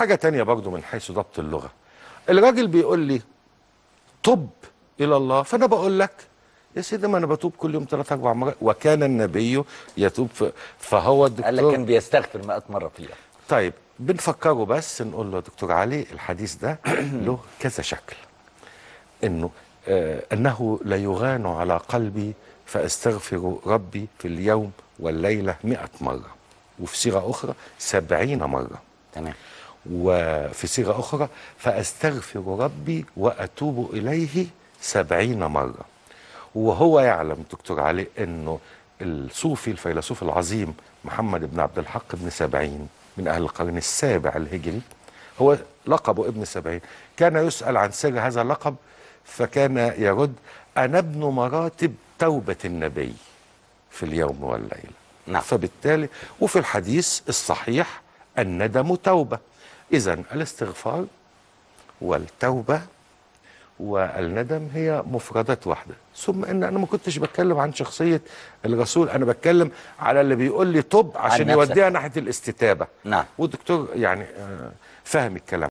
حاجة تانية برضو من حيث ضبط اللغة الراجل بيقول لي تب إلى الله فأنا بقول لك يا سيدي ما أنا بتوب كل يوم ثلاث أربع مرات وكان النبي يتوب ف- فهو قال لك الدكتور كان بيستغفر 100 مره في اليوم طيب بنفكره بس نقول له يا دكتور علي الحديث ده له كذا شكل انه آه انه لا يغان على قلبي فاستغفر ربي في اليوم والليله مئة مره وفي صيغه اخرى سبعين مره تمام وفي صيغه اخرى فاستغفر ربي واتوب اليه سبعين مره وهو يعلم دكتور علي انه الصوفي الفيلسوف العظيم محمد بن عبد الحق بن سبعين من اهل القرن السابع الهجري هو لقبه ابن سبعين كان يسال عن سر هذا اللقب فكان يرد انا ابن مراتب توبه النبي في اليوم والليله نعم. فبالتالي وفي الحديث الصحيح الندم توبه اذا الاستغفار والتوبه والندم هي مفردات واحده ثم ان انا ما كنتش بتكلم عن شخصيه الرسول انا بتكلم على اللي بيقول لي طب عشان نفسك. يوديها ناحيه الاستتابه نعم. والدكتور يعني آه، فاهم الكلام